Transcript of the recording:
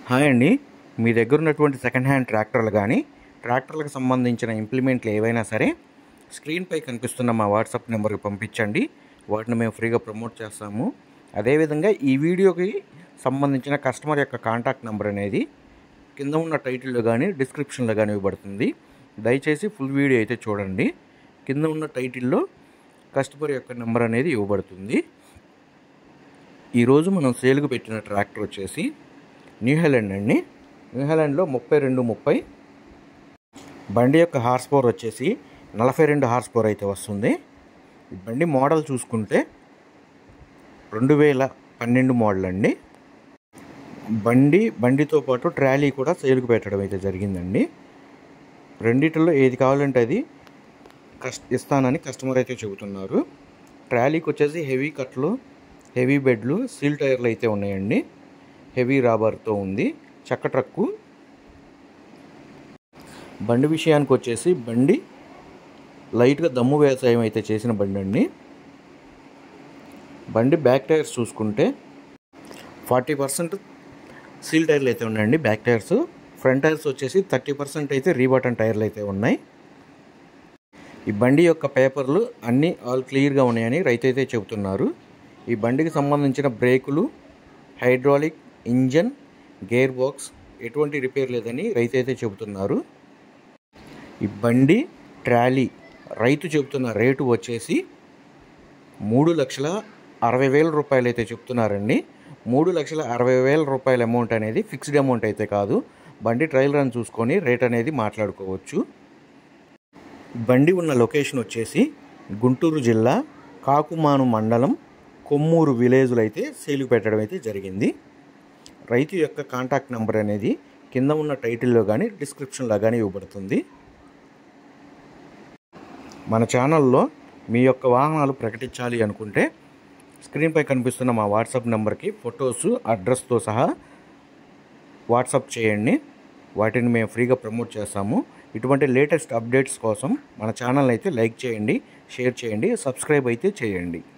hi అండి మీ దగ్గర ఉన్నటువంటి సెకండ్ హ్యాండ్ ట్రాక్టర్లు కానీ ట్రాక్టర్లకు సంబంధించిన ఇంప్లిమెంట్లు ఏవైనా సరే స్క్రీన్పై కనిపిస్తున్న మా వాట్సాప్ నెంబర్కి పంపించండి వాటిని మేము ఫ్రీగా ప్రమోట్ చేస్తాము అదేవిధంగా ఈ వీడియోకి సంబంధించిన కస్టమర్ యొక్క కాంటాక్ట్ నెంబర్ అనేది కింద ఉన్న టైటిల్లో కానీ డిస్క్రిప్షన్లో కానీ ఇవ్వబడుతుంది దయచేసి ఫుల్ వీడియో అయితే చూడండి కింద ఉన్న టైటిల్లో కస్టమర్ యొక్క నెంబర్ అనేది ఇవ్వబడుతుంది ఈరోజు మనం సేల్కి పెట్టిన ట్రాక్టర్ వచ్చేసి న్యూహాలాండ్ అండి న్యూహాలాండ్లో ముప్పై రెండు ముప్పై బండి యొక్క హార్స్ పవర్ వచ్చేసి నలభై రెండు హార్స్ పవర్ అయితే వస్తుంది ఈ బండి మోడల్ చూసుకుంటే రెండు వేల పన్నెండు మోడల్ అండి బండి బండితో పాటు ట్రాలీ కూడా సేల్కి పెట్టడం అయితే జరిగిందండి రెండిటిలో ఏది కావాలంటే అది కస్ ఇస్తానని కస్టమర్ అయితే చెబుతున్నారు ట్రాలీకి వచ్చేసి హెవీ కట్లు హెవీ బెడ్లు సీల్ టైర్లు అయితే ఉన్నాయండి హెవీ రాబర్తో ఉంది చక్క ట్రక్కు బండి విషయానికి వచ్చేసి బండి లైట్గా దమ్ము వ్యవసాయం అయితే చేసిన బండి అండి బండి బ్యాక్ టైర్స్ చూసుకుంటే ఫార్టీ పర్సెంట్ సీల్ టైర్లు అయితే ఉన్నాయండి బ్యాక్ టైర్స్ ఫ్రంట్ టైర్స్ వచ్చేసి థర్టీ పర్సెంట్ అయితే రీబటన్ టైర్లు అయితే ఉన్నాయి ఈ బండి యొక్క పేపర్లు అన్నీ ఆల్ క్లియర్గా ఉన్నాయని రైతు అయితే చెబుతున్నారు ఈ బండికి సంబంధించిన బ్రేకులు హైడ్రాలిక్ ఇంజన్ గేర్ బాక్స్ ఎటువంటి రిపేర్ లేదని రైతు అయితే చెబుతున్నారు ఈ బండి ట్రాలీ రైతు చెబుతున్న రేటు వచ్చేసి మూడు లక్షల అరవై వేల రూపాయలు అయితే చెప్తున్నారండి మూడు లక్షల అరవై వేల రూపాయల అమౌంట్ అనేది ఫిక్స్డ్ అమౌంట్ అయితే కాదు బండి ట్రయల్ రన్ చూసుకొని రేట్ అనేది మాట్లాడుకోవచ్చు బండి ఉన్న లొకేషన్ వచ్చేసి గుంటూరు జిల్లా కాకుమాను మండలం కొమ్మూరు విలేజ్లో అయితే సేలు పెట్టడం అయితే జరిగింది రైతు యొక్క కాంటాక్ట్ నెంబర్ అనేది కింద ఉన్న టైటిల్లో కానీ డిస్క్రిప్షన్లో కానీ ఇవ్వబడుతుంది మన ఛానల్లో మీ యొక్క వాహనాలు ప్రకటించాలి అనుకుంటే స్క్రీన్పై కనిపిస్తున్న మా వాట్సాప్ నెంబర్కి ఫొటోస్ అడ్రస్తో సహా వాట్సాప్ చేయండి వాటిని మేము ఫ్రీగా ప్రమోట్ చేస్తాము ఇటువంటి లేటెస్ట్ అప్డేట్స్ కోసం మన ఛానల్ అయితే లైక్ చేయండి షేర్ చేయండి సబ్స్క్రైబ్ అయితే చేయండి